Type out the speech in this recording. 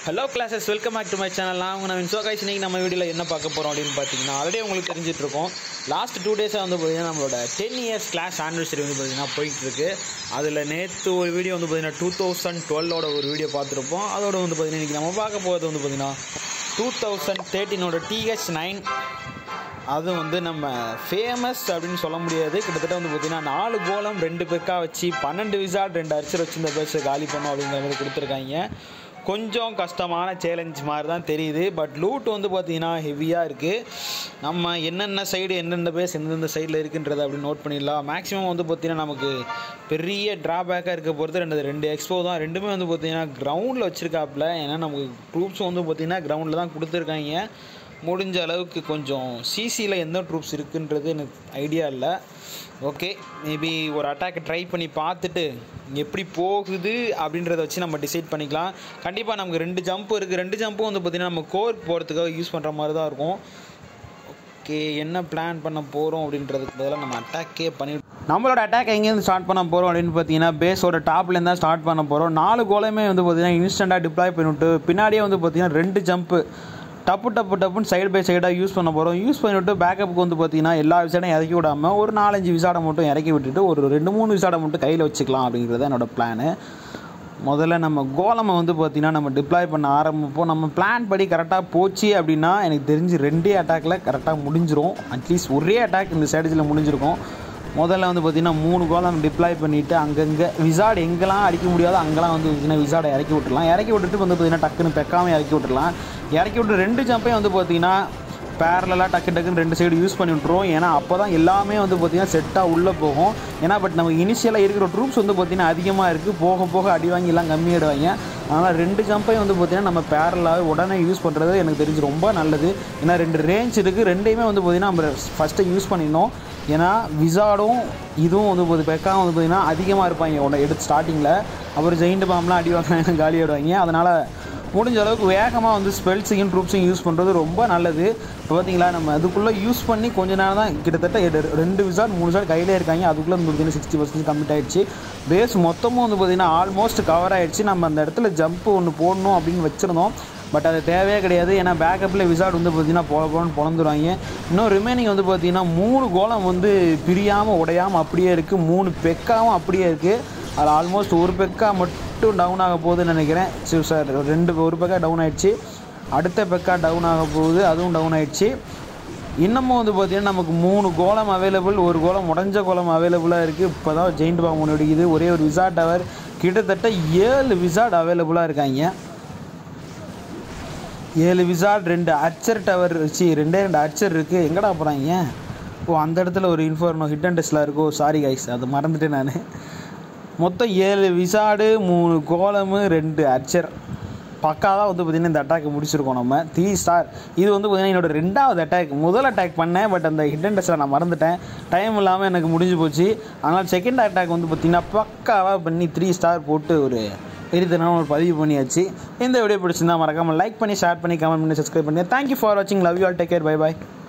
hello classes welcome back to my channel நான் உங்கள் நான் ஸோ கைஸ் இன்னைக்கு நம்ம வீடியோவில் என்ன பார்க்க போகிறோம் அப்படின்னு பார்த்தீங்கன்னா ஆல்ரெடி உங்களுக்கு தெரிஞ்சிட்டு இருக்கோம் லாஸ்ட் டூ டேஸாக வந்து பார்த்தீங்கன்னா நம்மளோட டென் இயர்ஸ் கிளாஸ் ஆனிவர்சரி வந்து பார்த்தீங்கன்னா போயிட்டு இருக்கு அதில் நேற்று ஒரு வீடியோ வந்து பார்த்தீங்கன்னா டூ தௌசண்ட் டுவெல்லோட ஒரு வீடியோ பார்த்துருப்போம் அதோட வந்து பார்த்தீங்கன்னா இன்றைக்கி நம்ம பார்க்க போகிறது வந்து பார்த்தீங்கன்னா டூ தௌசண்ட் தேர்ட்டினோட டிஹெச் நைன் அது வந்து நம்ம ஃபேமஸ் அப்படின்னு சொல்ல முடியாது கிட்டத்தட்ட வந்து பார்த்தீங்கன்னா நாலு கோலம் ரெண்டு பெக்கா வச்சு பன்னெண்டு விசாட் ரெண்டு அரிச்சர் வச்சு இந்த பேஸை காலி பண்ணோம் அப்படிங்கிற மாதிரி கொடுத்துருக்காங்க கொஞ்சம் கஷ்டமான சேலஞ்ச் மாதிரி தான் தெரியுது பட் லூட் வந்து பார்த்தீங்கன்னா ஹெவியாக இருக்குது நம்ம என்னென்ன சைடு எந்தெந்த பேஸ் எந்தெந்த சைடில் இருக்குன்றதை அப்படி நோட் பண்ணிடலாம் மேக்ஸிமம் வந்து பார்த்தீங்கன்னா நமக்கு பெரிய ட்ராபேக்காக இருக்க பொறுத்து ரெண்டு ரெண்டு எக்ஸ்போ தான் ரெண்டுமே வந்து பார்த்தீங்கன்னா கிரவுண்டில் வச்சுருக்காப்புல ஏன்னா நமக்கு ட்ரூப்ஸ் வந்து பார்த்தீங்கன்னா கிரவுண்டில் தான் கொடுத்துருக்காங்க முடிஞ்ச அளவுக்கு கொஞ்சம் சிசியில் எந்த ட்ரூப்ஸ் இருக்குன்றது எனக்கு ஐடியா இல்லை ஓகே மேபி ஒரு அட்டாக்கை ட்ரை பண்ணி பார்த்துட்டு எப்படி போகுது அப்படின்றத வச்சு நம்ம டிசைட் பண்ணிக்கலாம் கண்டிப்பாக நமக்கு ரெண்டு ஜம்ப் இருக்குது ரெண்டு ஜம்ப்பும் வந்து பார்த்திங்கன்னா நம்ம கோர் போகிறதுக்காக யூஸ் பண்ணுற மாதிரி தான் இருக்கும் ஓகே என்ன பிளான் பண்ண போகிறோம் அப்படின்றதுக்கு பதிலாக நம்ம அட்டாக்கே பண்ணி நம்மளோட அட்டாக் எங்கேருந்து ஸ்டார்ட் பண்ண போகிறோம் அப்படின்னு பார்த்தீங்கன்னா பேஸோட டாப்லேருந்து தான் ஸ்டார்ட் பண்ண போகிறோம் நாலு கோலையுமே வந்து பார்த்தீங்கன்னா இன்ஸ்டண்ட்டாக டிப்ளாய் பண்ணிவிட்டு பின்னாடியே வந்து பார்த்தீங்கன்னா ரெண்டு ஜம்ப்பு டப்பு டப்பு டப்புன்னு சைடு பை சைடாக யூஸ் பண்ண போகிறோம் யூஸ் பண்ணிவிட்டு பேக்கப்புக்கு வந்து பார்த்தீங்கன்னா எல்லா விசாடையும் இறக்கி விடாமல் ஒரு நாலஞ்சு விசாடை மட்டும் இறக்கி விட்டுட்டு ஒரு ரெண்டு மூணு விசாடை மட்டும் கையில் வச்சுக்கலாம் அப்படிங்கிறது என்னோட பிளானு முதல்ல நம்ம கோலமை வந்து பார்த்திங்கன்னா நம்ம டிப்ளாய் பண்ண ஆரம்பிப்போம் நம்ம பிளான் படி கரெக்டாக போச்சு அப்படின்னா எனக்கு தெரிஞ்சு ரெண்டே அட்டாக்கில் கரெக்டாக முடிஞ்சிரும் அட்லீஸ்ட் ஒரே அட்டாக் இந்த ஸ்ட்ராட்டஜியில் முடிஞ்சிருக்கும் முதல்ல வந்து பார்த்திங்கன்னா மூணு கோலம் டிப்ளாய் பண்ணிவிட்டு அங்கங்கே விசாட் எங்கெல்லாம் அடிக்க முடியாதோ அங்கெல்லாம் வந்து பார்த்திங்கன்னா விசாடை இறக்கி விட்டுடலாம் இறக்கி விட்டுட்டு வந்து பார்த்திங்கன்னா டக்குன்னு பெக்காமல் இறக்கி விட்டுடலாம் இறக்கி விட்டு ரெண்டு ஜம்பையும் வந்து பார்த்திங்கன்னா பேரலாக டக்கு டக்குன்னு ரெண்டு சைடு யூஸ் பண்ணி விட்ருவோம் ஏன்னா அப்போ தான் எல்லாமே வந்து பார்த்திங்கன்னா செட்டாக உள்ளே போகும் ஏன்னா பட் நம்ம இனிஷியலாக இருக்கிற ட்ரூப்ஸ் வந்து பார்த்திங்கன்னா அதிகமாக இருக்குது போக போக அடி வாங்கி எல்லாம் கம்மியாயிடுவாங்க அதனால் ரெண்டு ஜம்பையும் வந்து பார்த்திங்கன்னா நம்ம பேரலாக உடனே யூஸ் பண்ணுறது எனக்கு தெரிஞ்சு ரொம்ப நல்லது ஏன்னா ரெண்டு ரேஞ்ச் இருக்குது ரெண்டையுமே வந்து பார்த்திங்கன்னா நம்ம ஃபஸ்ட்டு யூஸ் பண்ணிடணும் ஏன்னா விசாடும் இதுவும் வந்து போது பெக்காவும் வந்து பார்த்திங்கன்னா அதிகமாக இருப்பாங்க உடனே எடுத்து ஸ்டார்டிங்கில் அப்புறம் ஜெயிண்ட் பாம்லாம் அடி வாங்க காலி ஆடுவாங்க அதனால் முடிஞ்ச அளவுக்கு வேகமாக வந்து ஸ்பெல்ஸையும் ட்ரூப்ஸையும் யூஸ் பண்ணுறது ரொம்ப நல்லது இப்போ பார்த்தீங்களா நம்ம அதுக்குள்ளே யூஸ் பண்ணி கொஞ்ச நேரம் தான் கிட்டத்தட்ட எடு- ரெண்டு விசாட் மூணு விசாட் கையிலே இருக்காங்க அதுக்குள்ளே வந்து பார்த்தீங்கன்னா சிக்ஸ்டி பர்சன்ட் கம்மிட் ஆயிடுச்சு பேஸ் மொத்தமும் வந்து பார்த்திங்கன்னா ஆல்மோஸ்ட் கவர் ஆயிடுச்சு நம்ம அந்த இடத்துல ஜம்ப் ஒன்று போடணும் அப்படின்னு வச்சுருந்தோம் பட் அது தேவையே கிடையாது ஏன்னா பேக்கப்பில் விசாட் வந்து பார்த்தீங்கன்னா போல போலன்னு பிறந்துருவாங்க இன்னும் ரிமைனிங் வந்து பார்த்தீங்கன்னா மூணு கோலம் வந்து பிரியாமல் உடையாமல் அப்படியே இருக்குது மூணு பெக்காவும் அப்படியே இருக்குது அதில் ஆல்மோஸ்ட் ஒரு பெக்கா மட்டும் டவுன் ஆக போகுதுன்னு நினைக்கிறேன் சரி சார் ரெண்டு ஒரு பெக்கா டவுன் ஆயிடுச்சு அடுத்த பெக்கா டவுன் ஆக போகுது அதுவும் டவுன் ஆயிடுச்சு இன்னமும் வந்து பார்த்தீங்கன்னா நமக்கு மூணு கோலம் அவைலபிள் ஒரு கோலம் உடஞ்ச கோலம் அவைலபிளாக இருக்குது இப்போ தான் ஜெயிண்ட் பாம் ஒன்று வெடிக்குது ஒரே ஒரு விசாட் டவர் கிட்டத்தட்ட ஏழு விசாட் அவைலபிளாக இருக்காங்க ஏழு விசாட் ரெண்டு அச்சர் டவர் வச்சு ரெண்டே ரெண்டு அச்சர் இருக்குது எங்கடா போகிறாங்க ஓ அந்த இடத்துல ஒரு இன்ஃபோர்னோ ஹிட் அண்ட் டெஸ்ட்லாம் இருக்கோ சாரி கைஸ் அதை மறந்துட்டேன் நான் மொத்தம் ஏழு விசாடு மூணு கோலமு ரெண்டு அச்சர் பக்காவாக வந்து பார்த்திங்கன்னா இந்த அட்டாக் முடிச்சிருக்கோம் நம்ம த்ரீ ஸ்டார் இது வந்து பார்த்திங்கன்னா என்னோட ரெண்டாவது அட்டாக் முதல் அட்டாக் பண்ணேன் பட் அந்த ஹிட் அண்ட் டெஸ்ட்டில் நான் மறந்துட்டேன் டைம் இல்லாமல் எனக்கு முடிஞ்சு போச்சு அதனால் செகண்ட் அட்டாக் வந்து பார்த்திங்கன்னா பக்காவாக பண்ணி த்ரீ ஸ்டார் போட்டு ஒரு வெறித்தனம் ஒரு பதிவு பண்ணியாச்சு இந்த வீடியோ பிடிச்சிருந்தா மறக்காமல் லைக் பண்ணி ஷேர் பண்ணி கமெண்ட் பண்ணி சப்ஸ்கிரைப் பண்ணி தேங்க்யூ ஃபார் வாட்சிங் love you all take care bye bye